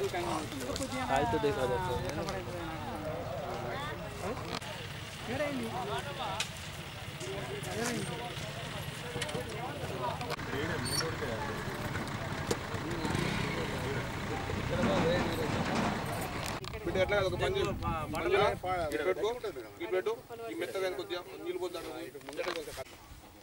High तो देखा जाता है బిడ్డ ఎట్లా కాదు, ఒక పని చేయి. మంజుల, ఇటు పెట్టుకో ఇటు పెట్టు ఈ మెత్తగా కొద్దిగా నీళ్ళు పోతాను ముందట కొంచెం కట్టు.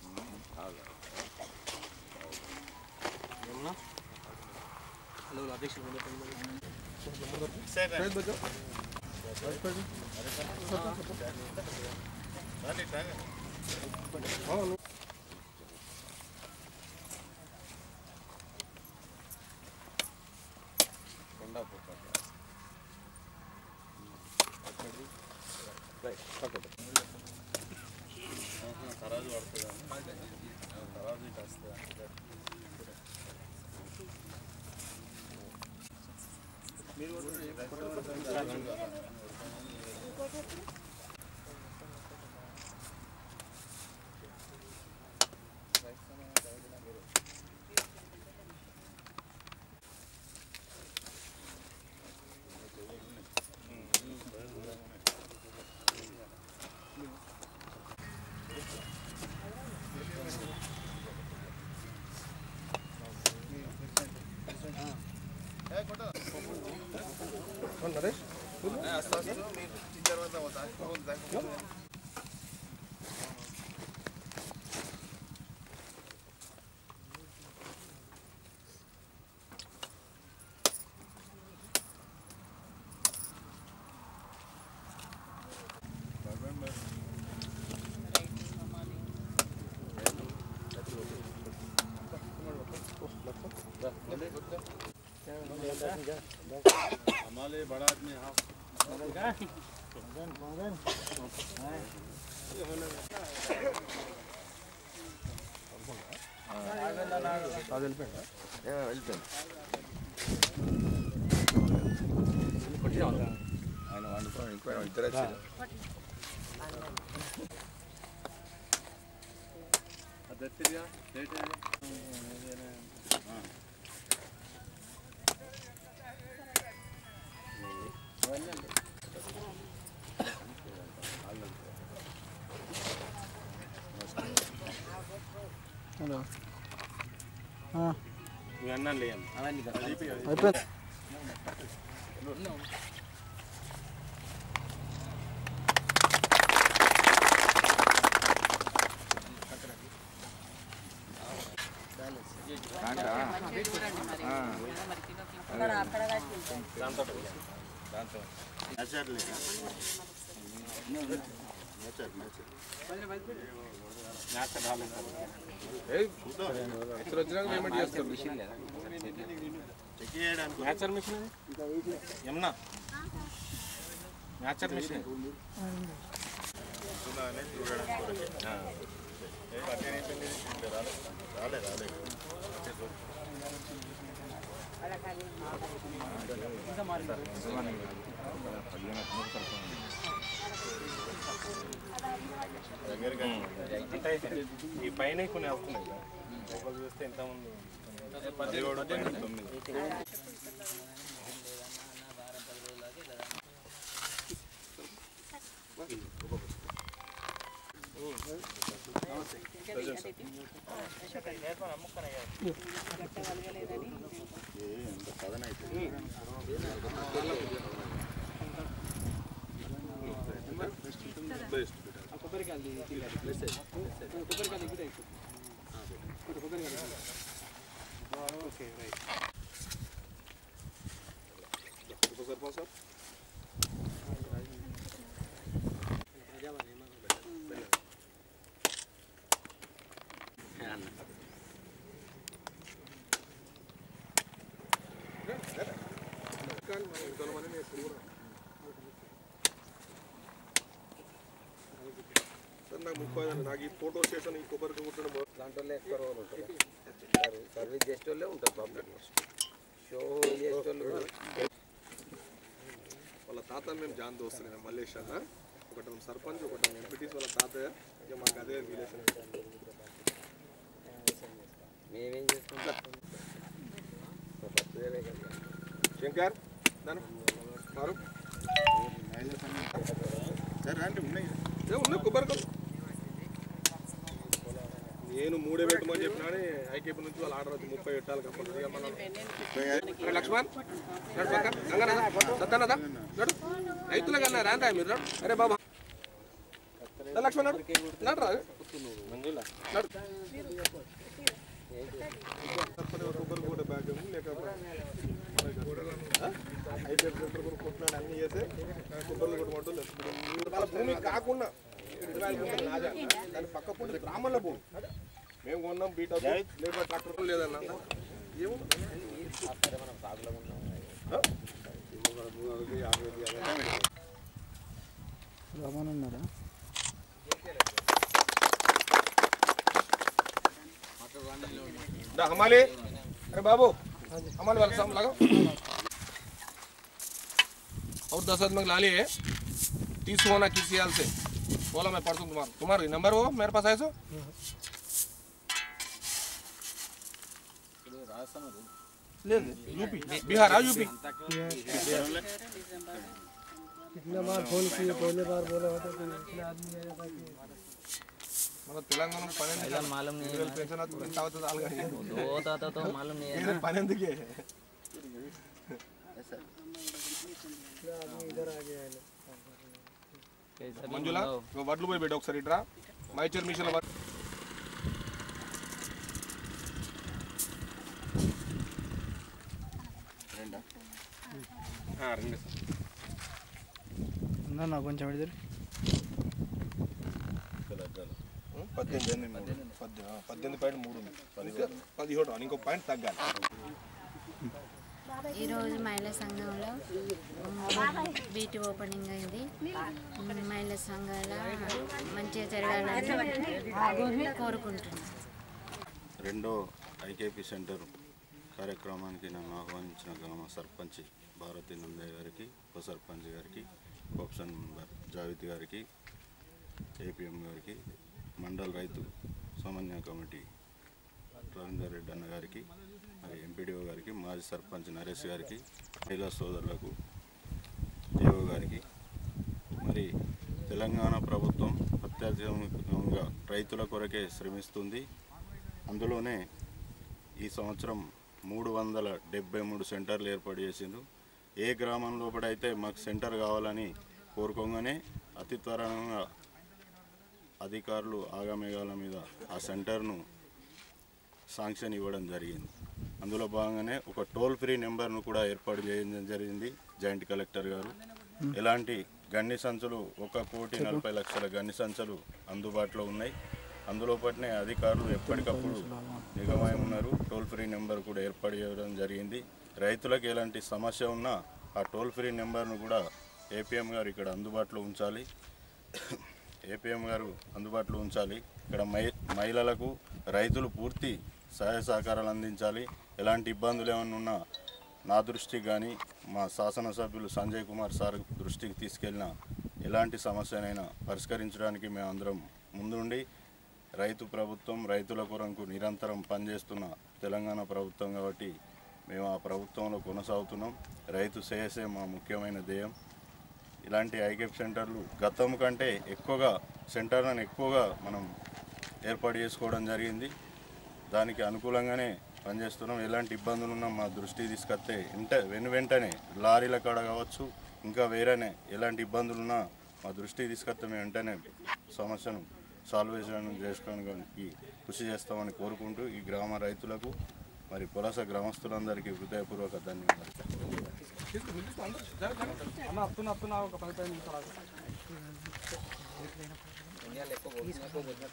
ఆయన వండుకొని ఇంకో ఇద్దరు వచ్చారు అయిపోయింది ఏయ్, ఇక్కడ వచ్చినాక పేమెంట్ చేస్తారు మ్యాచర్ మిషన్ ఏమన్నా మ్యాచర్ మిషన్ అంటే ఈ పైన కొన్ని వస్తున్నాయి కదా. లోపల చూస్తే ఎంతమంది పదిహేడు పైన తొమ్మిది సర్పంచ్ సార్ కానీ మనం ఇంతలో మంది ఎప్పుడు కూడా సార్ నాకు ముప్పై ఐదు నాకు ఈ ఫోటో స్టేషన్ ఈ కొబ్బరి కుట్టడం దాంట్లో ఎక్కువ రోజులు ఉంటారు సర్వీస్ చేసే వాళ్ళే ఉంటారు పబ్లిక్ షో చేసేటోళ్ళు వాళ్ళ తాత మేము జాన్ దోస్తులే మల్లేష్ అన్న ఒకటి సర్పంచ్ ఒకటి ఎంపీటీస్ వాళ్ళ తాతయ్య ఇక మాకు అదే రిలేషన్ మేమేం చేసుకుంటాం శంకర్ దాని మారు ఏ, ఉన్నాయి కొబ్బరికాయలు నేను మూడే పెట్టమని చెప్పినాడే ఐకేపీ నుంచి వాళ్ళు ఆర్డర్ వచ్చి ముప్పై పెట్టాలి కంపల్సరీగా మనం అరే లక్ష్మణ్ నడు పక్క గంగనాథ సత్తానదా నడు రైతులే కన్నా రాందా మీరు నడు. అరే బాబా రా లక్ష్మణ్ నడు నడు రా నడు కొబ్బరి కూడా బ్యాగ్ లేకపోతే అయితే కొట్లాడి అన్ని చేస్తే కొబ్బరి కూడా పడుతుంది వాళ్ళ భూమి కాకుండా ఇరవై ఐదు గుంటలు నాదే అన్న. దాని పక్క పూట బ్రాహ్మణుల భూమి మేము కొన్నాం బీటా లేబర్ ట్రాక్టర్ లేదన్న ఏమో రమ్మనున్నారా दा हमारे अरे बाबू हमारे वाला सामने लगा और दस आदमी ला लिए तीस होना किसी हाल से बोला मैं पढ़ता हूँ तुम्हारा तुम्हारा नंबर हो मेरे पास है सो లేదు యూపీ बिहार हाँ यूपी कितने बार फोन किए पहले बार बोला होता तो इतने आदमी आया था कि మన తెలంగాణ పని ఎందుకు? मालूम नहीं ఇరవై పెన్షన్ వస్తుంది. ఎంత అవుతుంది అలాగే. दो होता था तो मालूम नहीं है ఏదో పని ఎందుకే इतने आदमी इधर आ गया है लोग। कैसा भी మంజుల నువ్వు వడ్లు పోయి పెట్టు ఒకసారి ఇట్రా మైచర్ మిషన్ రెండు ఉన్నా నా కొంచెం విడుదల పద్దెనిమిది పద్దెనిమిది పద్దెనిమిది పాయింట్ మూడు ఉంది పదిహేడు పదిహేడు ఇంకో పాయింట్ తగ్గాలి ఈరోజు మహిళా సంఘంలో బీటీ ఓపెనింగ్ అయింది మహిళా సంఘాల మంచిగా జరగాలని కోరుకుంటున్నాను రెండో ఐకేపీ సెంటర్ కార్యక్రమానికి నన్ను ఆహ్వానించిన గ్రామ సర్పంచ్ భారతి నందయ్య గారికి ఉప సర్పంచ్ గారికి కోప్షన్ మెంబర్ జావిద్ గారికి ఏపీఎం గారికి మండల్ రైతు సమన్వయ కమిటీ రవీందర్ రెడ్డి అన్న గారికి మరి ఎంపీడీఓ గారికి మాజీ సర్పంచ్ నరేష్ గారికి మహిళా సోదరులకు దేవ గారికి మరి తెలంగాణ ప్రభుత్వం అత్యాధునికంగా రైతుల కొరకే శ్రమిస్తుంది అందులోనే ఈ సంవత్సరం మూడు వందల డెబ్బై మూడు సెంటర్లు ఏర్పాటు చేసిండు ఏ గ్రామం లోపడైతే మాకు సెంటర్ కావాలని కోరుకోగానే అతి త్వరగా అధికారులు ఆగమేఘాల మీద ఆ సెంటర్ను శాంక్షన్ ఇవ్వడం జరిగింది అందులో భాగంగానే ఒక టోల్ ఫ్రీ నెంబర్ను కూడా ఏర్పాటు చేయడం జరిగింది జాయింట్ కలెక్టర్ గారు ఎలాంటి గన్ని సంచులు ఒక కోటి నలభై లక్షల గన్ని సంచులు అందుబాటులో ఉన్నాయి అందులో పట్టిన అధికారులు ఎప్పటికప్పుడు నిగమై ఉన్నారు టోల్ ఫ్రీ నెంబర్ కూడా ఏర్పాటు చేయడం జరిగింది రైతులకు ఎలాంటి సమస్య ఉన్నా ఆ టోల్ ఫ్రీ నెంబర్ను కూడా ఏపీఎం గారు ఇక్కడ అందుబాటులో ఉంచాలి ఏపీఎం గారు అందుబాటులో ఉంచాలి ఇక్కడ మహి మహిళలకు రైతులు పూర్తి సహాయ సహకారాలు అందించాలి ఎలాంటి ఇబ్బందులు ఏమైనా ఉన్నా నా దృష్టికి కానీ మా శాసనసభ్యులు సంజయ్ కుమార్ సార్ దృష్టికి తీసుకెళ్ళిన ఎలాంటి సమస్యనైనా పరిష్కరించడానికి మేమందరం ముందుండి రైతు ప్రభుత్వం రైతుల కొరకు నిరంతరం పనిచేస్తున్న తెలంగాణ ప్రభుత్వం కాబట్టి మేము ఆ ప్రభుత్వంలో కొనసాగుతున్నాం రైతు శ్రేయసే మా ముఖ్యమైన ధ్యేయం ఇలాంటి ఐకెఫ్ సెంటర్లు గతం కంటే ఎక్కువగా సెంటర్లను ఎక్కువగా మనం ఏర్పాటు చేసుకోవడం జరిగింది దానికి అనుకూలంగానే పనిచేస్తున్నాం ఎలాంటి ఇబ్బందులు ఉన్నా మా దృష్టికి తీసుకొస్తే ఇంట వెను వెంటనే లారీల కాడ కావచ్చు ఇంకా వేరేనే ఎలాంటి ఇబ్బందులు ఉన్నా మా దృష్టికి తీసుకొస్తే మేము వెంటనే సమస్యను సాల్వ్ చేయడం చేసుకోవడానికి కృషి చేస్తామని కోరుకుంటూ ఈ గ్రామ రైతులకు మరి పులస గ్రామస్తులందరికీ హృదయపూర్వక ధన్యవాదాలు అన్న వస్తున్నా వస్తున్నా ఒక పది పది నిమిషాలు ఆగు. ఇండియాలో ఎక్కువ